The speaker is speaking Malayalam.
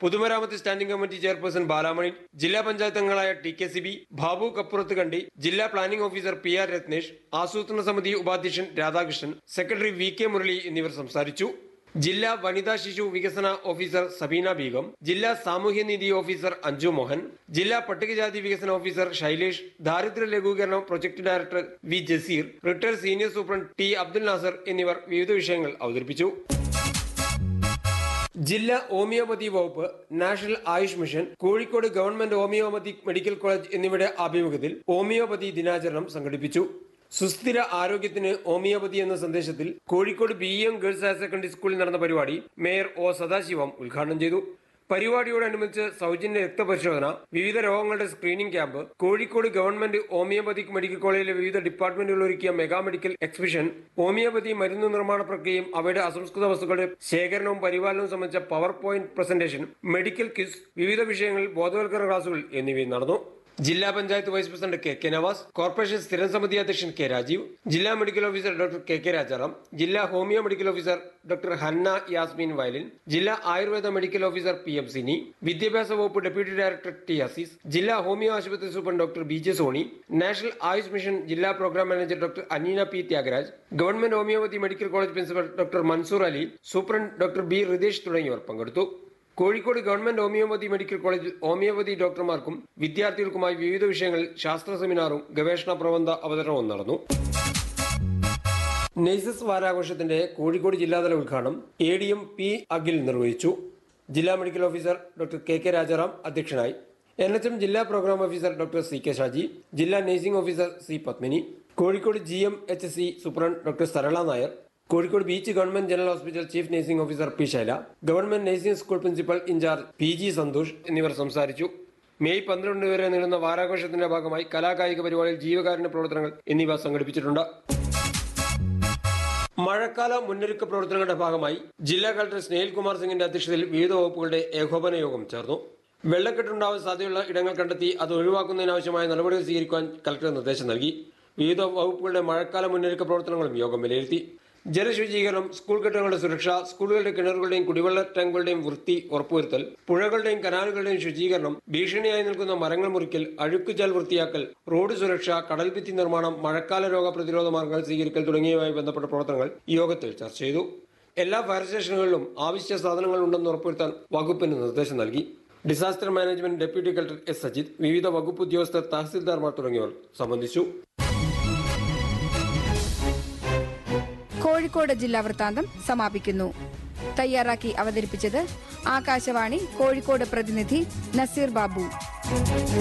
പൊതുമരാമത്ത് സ്റ്റാൻഡിംഗ് കമ്മിറ്റി ചെയർപേഴ്സൺ ബാലാമണി ജില്ലാ പഞ്ചായത്ത് അംഗങ്ങളായ T K C B Babu Kappurath Kandi ജില്ലാ planning officer P R Ratnesh ആസൂത്രണ സമിതി ഉപാധ്യക്ഷൻ Radhakrishnan secretary V K Murali എന്നിവർ സംസാരിച്ചു ജില്ലാ വനിതാ ശിശു വികസന ഓഫീസർ സബീന ബീഗം ജില്ലാ സാമൂഹ്യനീതി ഓഫീസർ അഞ്ജു മോഹൻ ജില്ലാ പട്ടികജാതി വികസന ഓഫീസർ ശൈലേഷ് ദാരിദ്ര്യ ലഘൂകരണ project director V Jaseer retired senior superintendent T Abdul Nasser എന്നിവർ വിവിധ വിഷയങ്ങൾ അവതരിപ്പിച്ചു ജില്ലാ ഹോമിയോപ്പതി വകുപ്പ് national Ayush mission Kozhikode government homoeopathic medical college എന്നിവയുടെ ആഭിമുഖ്യത്തിൽ ഹോമിയോപ്പതി ദിനാചരണം സംഘടിപ്പിച്ചു സുസ്ഥിര ആരോഗ്യത്തിന് ഹോമിയോപ്പതി എന്ന സന്ദേശത്തിൽ Kozhikode B M girls higher secondary സ്കൂളിൽ നടന്ന പരിപാടി മേയർ ഒ സദാശിവം ഉദ്ഘാടനം ചെയ്തു പരിപാടിയോടനുബന്ധിച്ച് സൗജന്യ രക്തപരിശോധന വിവിധ രോഗങ്ങളുടെ screening camp Kozhikode government homoeopathic medical കോളേജിലെ വിവിധ ഡിപ്പാർട്ട്മെന്റുകൾ ഒരുക്കിയ മെഗാ മെഡിക്കൽ എക്സിബിഷൻ ഹോമിയോപ്പതി മരുന്ന് നിർമ്മാണ പ്രക്രിയയും അവയുടെ അസംസ്കൃത വസ്തുക്കളുടെ ശേഖരണവും പരിപാലനവും സംബന്ധിച്ച power point presentation medical quiz വിവിധ വിഷയങ്ങളിൽ ബോധവൽക്കരണ ക്ലാസുകൾ എന്നിവയും നടന്നു ജില്ലാ panchayat vice president K K Navas corporation സ്ഥിരം സമിതി അധ്യക്ഷൻ കെ രാജീവ് ജില്ലാ medical officer doctor K K Rajaram ജില്ലാ homoeo medical officer doctor Hanna Yasmeen വയലിൻ ജില്ലാ Ayurveda medical officer P M Sini വിദ്യാഭ്യാസ വകുപ്പ് ഡെപ്യൂട്ടി ഡയറക്ടർ ടി അസീസ് ജില്ലാ ഹോമിയോ ആശുപത്രി superintendent doctor B J Soni national Ayush mission ജില്ലാ programme manager doctor Aneena P Thyagaraj government homoeopathy medical college principal doctor Mansoor Ali superintendent doctor B Ritesh തുടങ്ങിയവർ പങ്കെടുത്തു കോഴിക്കോട് ഗവൺമെന്റ് ഹോമിയോപ്പതി മെഡിക്കൽ കോളേജിൽ ഹോമിയോപ്പതി ഡോക്ടർമാർക്കും വിദ്യാർത്ഥികൾക്കുമായി വിവിധ വിഷയങ്ങളിൽ ശാസ്ത്ര സെമിനാറും ഗവേഷണ പ്രബന്ധ അവതരണവും നടന്നു നെയ്സസ് വാരാഘോഷത്തിന്റെ കോഴിക്കോട് ജില്ലാതല ഉദ്ഘാടനം A D M P Akhil നിർവഹിച്ചു ജില്ലാ medical officer doctor K K Rajaram അധ്യക്ഷനായി എൻ എച്ച് എം ജില്ലാ programme officer doctor C K Shaji ജില്ലാ nursing officer C Padmini Kozhikode G M H C superintendent doctor Sarala Nair Kozhikode beach government general hospital chief nursing officer P Shaila government nursing school principal in charge P G Santhosh എന്നിവർ സംസാരിച്ചു മെയ് പന്ത്രണ്ട് വരെ നീളുന്ന വാരാഘോഷത്തിന്റെ ഭാഗമായി കലാകായിക പരിപാടികൾ ജീവകാരുണ്യ പ്രവർത്തനങ്ങൾ എന്നിവ സംഘടിപ്പിച്ചിട്ടുണ്ട് മഴക്കാല മുന്നൊരുക്ക പ്രവർത്തനങ്ങളുടെ ഭാഗമായി ജില്ലാ കളക്ടർ സ്നേഹിൽ കുമാർ സിംഗിന്റെ അധ്യക്ഷതയിൽ വിവിധ വകുപ്പുകളുടെ ഏകോപന യോഗം ചേർന്നു വെള്ളക്കെട്ടുണ്ടാവാൻ സാധ്യതയുള്ള ഇടങ്ങൾ കണ്ടെത്തി അത് ഒഴിവാക്കുന്നതിനാവശ്യമായ നടപടികൾ സ്വീകരിക്കാൻ കളക്ടർ നിർദ്ദേശം നൽകി വിവിധ വകുപ്പുകളുടെ മഴക്കാല മുന്നൊരുക്ക പ്രവർത്തനങ്ങളും യോഗം വിലയിരുത്തി ജലശുചീകരണം സ്കൂൾ കെട്ടിടങ്ങളുടെ സുരക്ഷ സ്കൂളുകളുടെ കിണറുകളുടെയും കുടിവെള്ള ടാങ്കുകളുടെയും വൃത്തി ഉറപ്പുവരുത്തൽ പുഴകളുടെയും കനാലുകളുടെയും ശുചീകരണം ഭീഷണിയായി നിൽക്കുന്ന മരങ്ങൾ മുറിക്കൽ അഴുക്കുചാൽ വൃത്തിയാക്കൽ റോഡ് സുരക്ഷ കടൽഭിത്തി നിർമ്മാണം മഴക്കാല രോഗ പ്രതിരോധ മാർഗങ്ങൾ സ്വീകരിക്കൽ തുടങ്ങിയവയുമായി ബന്ധപ്പെട്ട പ്രവർത്തനങ്ങൾ യോഗത്തിൽ ചർച്ച ചെയ്തു എല്ലാ ഫയർ സ്റ്റേഷനുകളിലും ആവശ്യ സാധനങ്ങൾ ഉണ്ടെന്ന് ഉറപ്പുവരുത്താൻ വകുപ്പിന് നിർദ്ദേശം നൽകി disaster management deputy collector S Sajith വിവിധ വകുപ്പ് ഉദ്യോഗസ്ഥർ തഹസിൽദാർമാർ തുടങ്ങിയവർ സംബന്ധിച്ചു കോഴിക്കോട് ജില്ലാ വൃത്താന്തം സമാപിക്കുന്നു തയ്യാറാക്കി അവതരിപ്പിച്ചത് ആകാശവാണി കോഴിക്കോട് പ്രതിനിധി നസീർ ബാബു